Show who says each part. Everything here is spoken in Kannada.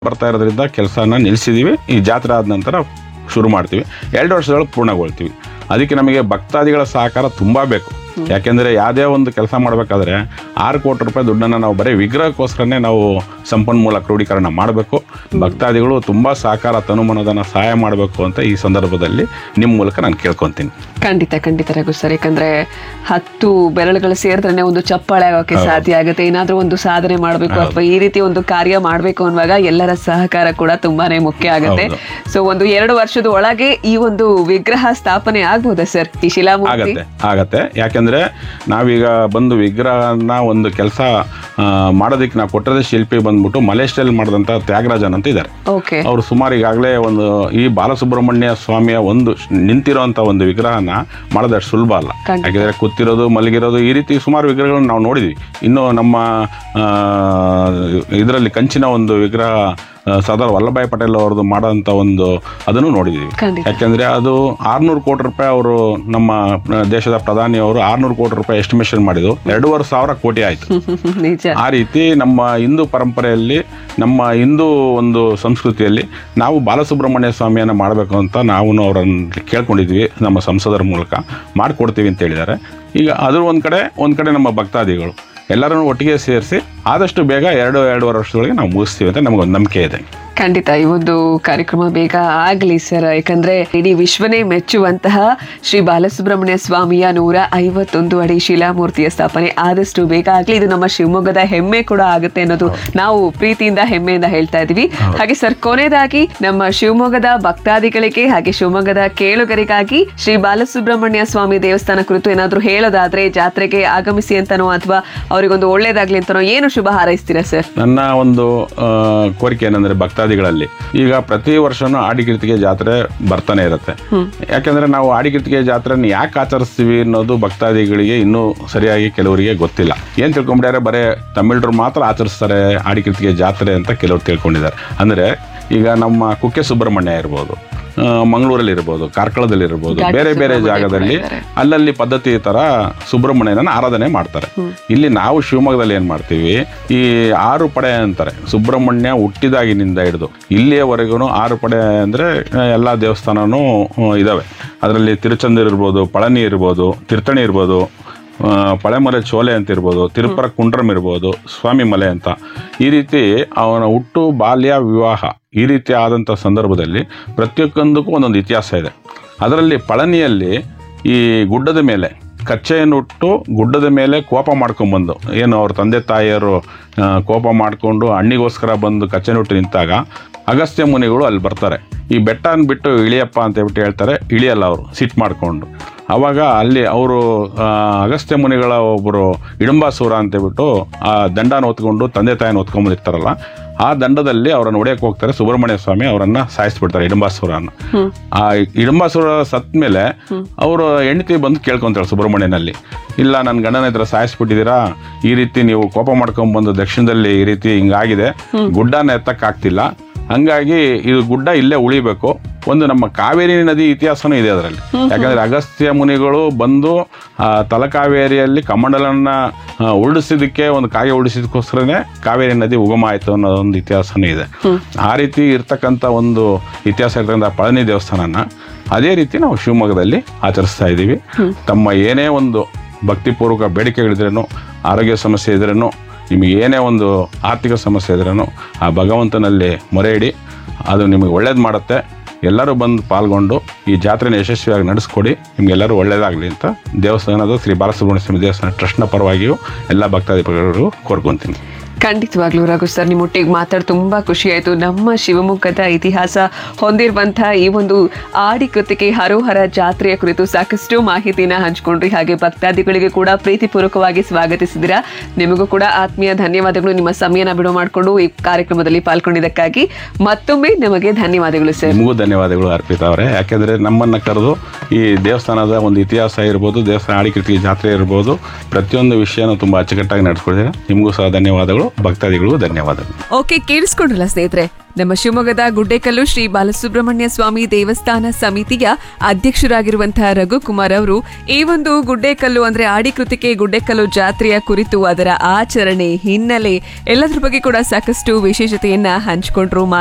Speaker 1: ಬರ್ತಾ ಇರೋದ್ರಿಂದ ಕೆಲಸನ ನಿಲ್ಲಿಸಿದೀವಿ ಈ ಜಾತ್ರೆ ಆದ ನಂತರ ಶುರು ಮಾಡ್ತೀವಿ ಎರಡು ವರ್ಷದೊಳಗೆ ಪೂರ್ಣಗೊಳ್ತೀವಿ ಅದಕ್ಕೆ ನಮಗೆ ಭಕ್ತಾದಿಗಳ ಸಹಕಾರ ತುಂಬ ಬೇಕು ಯಾಕೆಂದರೆ ಯಾವುದೇ ಒಂದು ಕೆಲಸ ಮಾಡಬೇಕಾದ್ರೆ ಆರು ಕೋಟಿ ರೂಪಾಯಿ ದುಡ್ಡನ್ನು ನಾವು ಬರೀ ವಿಗ್ರಹಕ್ಕೋಸ್ಕರನೇ ನಾವು ಸಂಪನ್ಮೂಲ ಕ್ರೋಢೀಕರಣ ಮಾಡಬೇಕು ಭಕ್ತಾದಿಗಳು ತುಂಬ ಸಹಕಾರ ತನುಮನದನ್ನು ಸಹಾಯ ಮಾಡಬೇಕು ಅಂತ ಈ ಸಂದರ್ಭದಲ್ಲಿ ನಿಮ್ಮ ಮೂಲಕ ನಾನು ಕೇಳ್ಕೊತೀನಿ
Speaker 2: ಖಂಡಿತ ಖಂಡಿತ ರಘು ಸರ್ ಯಾಕಂದ್ರೆ ಹತ್ತು ಬೆರಳುಗಳು ಸೇರಿದ್ರೆ ಒಂದು ಚಪ್ಪಾಳೆ ಆಗೋಕೆ ಸಾಧ್ಯ ಆಗುತ್ತೆ ಏನಾದ್ರೂ ಒಂದು ಸಾಧನೆ ಮಾಡಬೇಕು ಅಥವಾ ಈ ರೀತಿ ಒಂದು ಕಾರ್ಯ ಮಾಡಬೇಕು ಅನ್ನುವಾಗ ಎಲ್ಲರ ಸಹಕಾರ ಕೂಡ ತುಂಬಾನೇ ಮುಖ್ಯ ಆಗುತ್ತೆ
Speaker 1: ಹೌದು.
Speaker 2: ಸೊ ಒಂದು ಎರಡು ವರ್ಷದ ಒಳಗೆ ಈ ಒಂದು ವಿಗ್ರಹ ಸ್ಥಾಪನೆ ಆಗ್ಬೋದಾ ಸರ್ ಈ ಶಿಲಾಮೂರ್ತಿ
Speaker 1: ಆಗತ್ತೆ ಆಗತ್ತೆ ಯಾಕೆಂದ್ರೆ ನಾವೀಗ ಬಂದು ವಿಗ್ರಹನ ಒಂದು ಕೆಲಸ ಮಾಡೋದಕ್ಕೆ ನಾವು ಕೊಟ್ಟರೆ ಶಿಲ್ಪಿ ಬಂದ್ಬಿಟ್ಟು ಮಲೇಷ್ಯಲ್ಲಿ ಮಾಡಿದಂಥ ತ್ಯಾಗರಾಜನ್ ಅಂತ ಇದ್ದಾರೆ
Speaker 2: ಓಕೆ
Speaker 1: ಅವರು ಸುಮಾರು ಈಗಾಗಲೇ ಒಂದು ಈ ಬಾಲಸುಬ್ರಹ್ಮಣ್ಯ ಸ್ವಾಮಿಯ ಒಂದು ಶ್- ನಿಂತಿರೋಂಥ ಒಂದು ವಿಗ್ರಹನ ಮಾಡೋದಷ್ಟು ಸುಲಭ ಅಲ್ಲ
Speaker 2: ಖಂಡಿತ.
Speaker 1: ಯಾಕೆಂದರೆ ಕೂತಿರೋದು ಮಲಗಿರೋದು ಈ ರೀತಿ ಸುಮಾರು ವಿಗ್ರಹಗಳನ್ನ ನಾವು ನೋಡಿದ್ವಿ ಇನ್ನು ನಮ್ಮ ಇದರಲ್ಲಿ ಕಂಚಿನ ಒಂದು ವಿಗ್ರಹ ಆ, ಸರ್ದಾರ್ ವಲ್ಲಭಾಯ್ ಪಟೇಲ್ ಅವ್ರದ್ದು ಮಾಡೋಂಥ ಒಂದು ಅದನ್ನು ನೋಡಿದ್ದೀವಿ
Speaker 2: ಖಂಡಿತ
Speaker 1: ಯಾಕೆಂದ್ರೆ ಅದು ಆರ್ನೂರು ಕೋಟಿ ರೂಪಾಯಿ ಅವರು ನಮ್ಮ ಆ, ದೇಶದ ಪ್ರಧಾನಿ ಅವರು ಆರ್ನೂರು ಕೋಟಿ ರೂಪಾಯಿ ಎಸ್ಟಿಮೇಷನ್ ಮಾಡಿದ್ರು ಎರಡೂವರೆ ಸಾವಿರ ಕೋಟಿ ಆಯ್ತು
Speaker 2: ನಿಜ
Speaker 1: ಆ ರೀತಿ ನಮ್ಮ ಹಿಂದೂ ಪರಂಪರೆಯಲ್ಲಿ ನಮ್ಮ ಹಿಂದೂ ಒಂದು ಸಂಸ್ಕೃತಿಯಲ್ಲಿ ನಾವು ಬಾಲಸುಬ್ರಹ್ಮಣ್ಯ ಸ್ವಾಮಿಯನ್ನು ಮಾಡಬೇಕು ಅಂತ ನಾವು ಅವರನ್ನು ಕೇಳ್ಕೊಂಡಿದ್ವಿ ನಮ್ಮ ಸಂಸದರ ಮೂಲಕ ಮಾಡಿಕೊಡ್ತೀವಿ ಅಂತ ಹೇಳಿದ್ದಾರೆ ಈಗ ಅದ್ರ ಒಂದು ಕಡೆ ಒಂದು ಕಡೆ ನಮ್ಮ ಭಕ್ತಾದಿಗಳು ಎಲ್ಲರನ್ನು ಒಟ್ಟಿಗೆ ಸೇರಿಸಿ ಆದಷ್ಟು ಬೇಗ ಎರಡು ಎರಡೂವರೆ ವರ್ಷದೊಳಗೆ ನಾವು ಮುಗಿಸ್ತೀವಿ ಅಂತ ನಮಗೊಂದು ನಂಬಿಕೆ ಇದೆ
Speaker 2: ಖಂಡಿತ ಈ ಒಂದು ಕಾರ್ಯಕ್ರಮ ಬೇಗ ಆಗ್ಲಿ ಸರ್ ಯಾಕಂದ್ರೆ ಇಡೀ ವಿಶ್ವನೇ ಮೆಚ್ಚುವಂತಹ ಶ್ರೀ ಬಾಲಸುಬ್ರಹ್ಮಣ್ಯ ಸ್ವಾಮಿಯ ನೂರ ಐವತ್ತೊಂದು ಅಡಿ ಶಿಲಾಮೂರ್ತಿಯ ಸ್ಥಾಪನೆ ಆದಷ್ಟು ಬೇಗ ಆಗ್ಲಿ ಇದು ನಮ್ಮ ಶಿವಮೊಗ್ಗದ ಹೆಮ್ಮೆ ಕೂಡ ಆಗುತ್ತೆ ಅನ್ನೋದು ನಾವು ಪ್ರೀತಿಯಿಂದ ಹೆಮ್ಮೆಯಿಂದ ಹೇಳ್ತಾ ಇದೀವಿ ಹಾಗೆ ಸರ್ ಕೊನೆಯದಾಗಿ ನಮ್ಮ ಶಿವಮೊಗ್ಗದ ಭಕ್ತಾದಿಗಳಿಗೆ ಹಾಗೆ ಶಿವಮೊಗ್ಗದ ಕೇಳುಗರಿಗಾಗಿ ಶ್ರೀ ಬಾಲಸುಬ್ರಹ್ಮಣ್ಯ ಸ್ವಾಮಿ ದೇವಸ್ಥಾನ ಕುರಿತು ಏನಾದ್ರೂ ಹೇಳೋದಾದ್ರೆ ಜಾತ್ರೆಗೆ ಆಗಮಿಸಿ ಅಂತನೋ ಅಥವಾ ಅವರಿಗೊಂದು ಒಳ್ಳೇದಾಗ್ಲಿ ಅಂತನೋ ಏನು ಶುಭ ಹಾರೈಸ್ತೀರಾ ಸರ್
Speaker 1: ನನ್ನ ಒಂದು ಆ, ಕೋರಿಕೆ ಏನಂದ್ರೆ ಭಕ್ತಾದಿಗಳಲ್ಲಿ ಈಗ ಪ್ರತಿ ವರ್ಷನೂ ಆಡಿಕೀರ್ತಿಗೆ ಜಾತ್ರೆ ಬರ್ತಾನೆ ಇರುತ್ತೆ ಯಾಕಂದ್ರೆ ನಾವು ಆಡಿಕೀರ್ತಿಗೆ ಜಾತ್ರೆನ ಯಾಕೆ ಆಚರಿಸ್ತೀವಿ ಅನ್ನೋದು ಭಕ್ತಾದಿಗಳಿಗೆ ಇನ್ನೂ ಸರಿಯಾಗಿ ಕೆಲವರಿಗೆ ಗೊತ್ತಿಲ್ಲ ಏನ್ ತಿಳ್ಕೊಂಬಿಟ್ಟಾರೆ ಬರೇ ತಮಿಳರು ಮಾತ್ರ ಆಚರಿಸ್ತಾರೆ ಆಡಿಕೀರ್ತಿಗೆ ಜಾತ್ರೆ ಅಂತ ಕೆಲವರು ತಿಳ್ಕೊಂಡಿದ್ದಾರೆ ಅಂದ್ರೆ ಈಗ ನಮ್ಮ ಕುಕ್ಕೆ ಸುಬ್ರಹ್ಮಣ್ಯ ಇರ್ಬೋದು ಆ, ಮಂಗಳೂರಲ್ಲಿ ಇರ್ಬೋದು ಕಾರ್ಕಳದಲ್ಲಿ ಇರ್ಬೋದು
Speaker 2: ಘಾಟಿ
Speaker 1: ಬೇರೆ ಬೇರೆ
Speaker 2: ಸುಬ್ರಹ್ಮಣ್ಯ
Speaker 1: ಜಾಗದಲ್ಲಿ
Speaker 2: ಕೂಡ ಇದ್ದಾರೆ.
Speaker 1: ಅಲ್ಲಲ್ಲಿ ಪದ್ಧತಿ ತರ ಸುಬ್ರಹ್ಮಣ್ಯನ ಆರಾಧನೆ ಮಾಡ್ತಾರೆ ಇಲ್ಲಿ ನಾವು ಶಿವಮೊಗ್ಗದಲ್ಲಿ ಏನ್ ಮಾಡ್ತೀವಿ ಈ ಆರು ಪಡೆ ಅಂತಾರೆ ಸುಬ್ರಹ್ಮಣ್ಯ ಹುಟ್ಟಿದಾಗಿನಿಂದ ಹಿಡಿದು ಇಲ್ಲಿಯವರೆಗೂ ಆರು ಪಡೆ ಅಂದ್ರೆ ಆ, ಎಲ್ಲಾ ದೇವಸ್ಥಾನನೂ ಆ, ಇದಾವೆ ಅದರಲ್ಲಿ ತಿರುಚಂದೂರ್ ಇರ್ಬೋದು ಪಳನಿ ಇರ್ಬೋದು ತೀರ್ಥಣಿ ಇರ್ಬೋದು ಆ, ಪಳೆಮಲೆ ಚೋಲೆ ಅಂತ ಇರ್ಬೋದು ತಿರುಪರ ಕುಂಡ್ರಂ ಇರ್ಬೋದು ಸ್ವಾಮಿ ಮಲೆ ಅಂತ ಈ ರೀತಿ ಅವನ ಹುಟ್ಟು ಬಾಲ್ಯ ವಿವಾಹ ಈ ರೀತಿ ಆದಂಥ ಸಂದರ್ಭದಲ್ಲಿ ಪ್ರತಿಯೊಂದಕ್ಕೂ ಒಂದೊಂದು ಇತಿಹಾಸ ಇದೆ ಅದರಲ್ಲಿ ಪಳನಿಯಲ್ಲಿ ಈ ಗುಡ್ಡದ ಮೇಲೆ ಕಚ್ಚೆಯನ್ನು ಹುಟ್ಟು ಗುಡ್ಡದ ಮೇಲೆ ಕೋಪ ಮಾಡ್ಕೊಂಡ್ಬಂದು ಏನು ಅವ್ರ ತಂದೆ ತಾಯಿಯರು ಆ, ಕೋಪ ಮಾಡಿಕೊಂಡು ಹಣ್ಣಿಗೋಸ್ಕರ ಬಂದು ಕಚ್ಚೆನುಟ್ಟು ನಿಂತಾಗ ಅಗಸ್ತ್ಯ ಮುನಿಗಳು ಅಲ್ಲಿ ಬರ್ತಾರೆ ಈ ಬೆಟ್ಟನ ಬಿಟ್ಟು ಇಳಿಯಪ್ಪ ಅಂತ ಹೇಳ್ಬಿಟ್ಟು ಹೇಳ್ತಾರೆ ಇಳಿಯಲ್ಲ ಅವರು ಸಿಟ್ ಮಾಡಿಕೊಂಡು ಅವಾಗ ಅಲ್ಲಿ ಅವರು ಅಗಸ್ತ್ಯ ಮುನಿಗಳ ಒಬ್ಬರು ಇಡಂಬಾಸುರ ಅಂತ ಹೇಳ್ಬಿಟ್ಟು ಆ ದಂಡನ ಹೊತ್ಕೊಂಡು ತಂದೆ ತಾಯಿನ ಹೊತ್ಕೊಂಡ್ಬಂದಿರ್ತಾರಲ್ಲ ಆ ದಂಡದಲ್ಲಿ ಅವರನ್ನು ಹೊಡೆಯಕ್ಕೆ ಹೋಗ್ತಾರೆ ಸುಬ್ರಹ್ಮಣ್ಯ ಸ್ವಾಮಿ ಅವರನ್ನ ಸಾಯಿಸ್ಬಿಡ್ತಾರೆ ಇಡಂಬಾಸುರನ ಆ ಇಡಂಬಾಸುರ ಸತ್ ಮೇಲೆ ಅವರು ಹೆಂಡತಿ ಬಂದು ಕೇಳ್ಕೊಂತಾಳೆ ಸುಬ್ರಹ್ಮಣ್ಯನಲ್ಲಿ ಇಲ್ಲ ನನ್ನ ಗಂಡನ ಹತ್ರ ಸಾಯಿಸ್ಬಿಟ್ಟಿದ್ದೀರಾ ಈ ರೀತಿ ನೀವು ಕೋಪ ಮಾಡ್ಕೊಂಡ್ ಬಂದು ದಕ್ಷಿಣದಲ್ಲಿ ಈ ರೀತಿ ಹಿಂಗಾಗಿದೆ ಗುಡ್ಡನ ಎತ್ತಕ್ಕಾಗ್ತಿಲ್ಲ ಹಂಗಾಗಿ ಇದು ಗುಡ್ಡ ಇಲ್ಲೇ ಉಳಿಬೇಕು ಒಂದು ನಮ್ಮ ಕಾವೇರಿ ನದಿ ಇತಿಹಾಸನೂ ಇದೆ ಅದರಲ್ಲಿ ಯಾಕಂದ್ರೆ ಅಗಸ್ತ್ಯ ಮುನಿಗಳು ಬಂದು ಆ, ತಲಕಾವೇರಿಯಲ್ಲಿ ಕಮಂಡಲನ್ನ ಆ, ಉರುಳಿಸಿದಕ್ಕೆ ಒಂದು ಕಾಗೆ ಉರುಳಿಸಿದಕ್ಕೋಸ್ಕರನೇ ಕಾವೇರಿ ನದಿ ಉಗಮ ಆಯಿತು ಅನ್ನೋ ಒಂದು ಇತಿಹಾಸನೂ ಇದೆ ಆ ರೀತಿ ಇರ್ತಕ್ಕಂಥ ಒಂದು ಇತಿಹಾಸ ಇರ್ತಕ್ಕಂಥ ಪಳನಿ ದೇವಸ್ಥಾನನ ಅದೇ ರೀತಿ ನಾವು ಶಿವಮೊಗ್ಗದಲ್ಲಿ ಆಚರಿಸ್ತಾ ಇದ್ದೀವಿ ತಮ್ಮ ಏನೇ ಒಂದು ಭಕ್ತಿಪೂರ್ವಕ ಬೇಡಿಕೆಗಳಿದ್ರೇನು ಆರೋಗ್ಯ ಸಮಸ್ಯೆ ಇದ್ರೇನು ನಿಮಗೆ ಏನೇ ಒಂದು ಆರ್ಥಿಕ ಸಮಸ್ಯೆ ಇದ್ರೇನು ಆ ಭಗವಂತನಲ್ಲಿ ಮೊರೆ ಇಡಿ ಅದು ನಿಮಗೆ ಒಳ್ಳೇದು ಮಾಡುತ್ತೆ ಎಲ್ಲರೂ ಬಂದು ಪಾಲ್ಗೊಂಡು ಈ ಜಾತ್ರೆನ ಯಶಸ್ವಿಯಾಗಿ ನಡೆಸ್ಕೊಡಿ ನಿಮಗೆಲ್ಲರೂ ಒಳ್ಳೇದಾಗಲಿ ಅಂತ ದೇವಸ್ಥಾನದ ಶ್ರೀ ಬಾಲಸುಬ್ರಹ್ಮಣ್ಯ ಸ್ವಾಮಿ ದೇವಸ್ಥಾನ ಟ್ರಸ್ಟ್ನ ಪರವಾಗಿಯೂ ಎಲ್ಲ ಭಕ್ತಾದಿಗಳು ಕೋರ್ಕೊಂತೀನಿ
Speaker 2: ಖಂಡಿತವಾಗ್ಲೂ ರಘು ಸರ್ ನಿಮ್ಮೊಟ್ಟಿಗೆ ಮಾತಾಡಿ ತುಂಬಾ ಖುಷಿ ಆಯ್ತು ನಮ್ಮ ಶಿವಮೊಗ್ಗದ ಇತಿಹಾಸ ಹೊಂದಿರುವಂತಹ ಈ ಒಂದು ಆಡಿ ಕೃತಿಕೆ ಹರೋಹರ ಜಾತ್ರೆಯ ಕುರಿತು ಸಾಕಷ್ಟು ಮಾಹಿತಿನ ಹಂಚ್ಕೊಂಡ್ರಿ ಹಾಗೆ ಭಕ್ತಾದಿಗಳಿಗೆ ಕೂಡ ಪ್ರೀತಿಪೂರ್ವಕವಾಗಿ ಸ್ವಾಗತಿಸಿದಿರಾ ನಿಮಗೂ ಕೂಡ ಆತ್ಮೀಯ ಧನ್ಯವಾದಗಳು ನಿಮ್ಮ ಸಮಯನ ಬಿಡುವು ಮಾಡಿಕೊಂಡು ಈ ಕಾರ್ಯಕ್ರಮದಲ್ಲಿ ಪಾಲ್ಗೊಂಡಿದ್ದಕ್ಕಾಗಿ ಮತ್ತೊಮ್ಮೆ ನಮಗೆ ಧನ್ಯವಾದಗಳು ಸರ್
Speaker 1: ನಿಮಗೂ ಧನ್ಯವಾದಗಳು ಅರ್ಪಿತಾ ಅವರೇ ಯಾಕೆಂದರೆ ನಮ್ಮನ್ನು ಕರೆದು ಈ ದೇವಸ್ಥಾನದ ಒಂದು ಇತಿಹಾಸ ಇರ್ಬೋದು ದೇವಸ್ಥಾನ ಆಡಿಕೃತಿ ಜಾತ್ರೆ ಇರ್ಬೋದು ಪ್ರತಿಯೊಂದು ವಿಷಯನೂ ತುಂಬ ಅಚ್ಚುಕಟ್ಟಾಗಿ ನಡೆಸ್ಕೊಡಿದ್ದೀರಾ ನಿಮಗೂ ಸಹ ಧನ್ಯವಾದಗಳು ಭಕ್ತಾದಿಗಳಿಗೂ ಧನ್ಯವಾದಗಳು
Speaker 2: ಓಕೆ ಕೇಳಿಸ್ಕೊಂಡ್ರಲ್ಲ ಸ್ನೇಹಿತರೆ ನಮ್ಮ ಶಿವಮೊಗ್ಗದ ಗುಡ್ಡೆಕಲ್ಲು ಶ್ರೀ ಬಾಲಸುಬ್ರಹ್ಮಣ್ಯ ಸ್ವಾಮಿ ದೇವಸ್ಥಾನ ಸಮಿತಿಯ ಅಧ್ಯಕ್ಷರಾಗಿರುವಂತಹ ರಘುಕುಮಾರ್ ಅವರು ಈ ಒಂದು ಗುಡ್ಡೆಕಲ್ಲು ಅಂದ್ರೆ ಆಡಿಕೃತಿಕೆ ಗುಡ್ಡೆಕಲ್ಲು ಜಾತ್ರೆಯ ಕುರಿತು ಅದರ ಆಚರಣೆ ಹಿನ್ನೆಲೆ ಎಲ್ಲದ್ರ ಬಗ್ಗೆ ಕೂಡ ಸಾಕಷ್ಟು ವಿಶೇಷತೆಯನ್ನ ಹಂಚಿಕೊಂಡ್ರು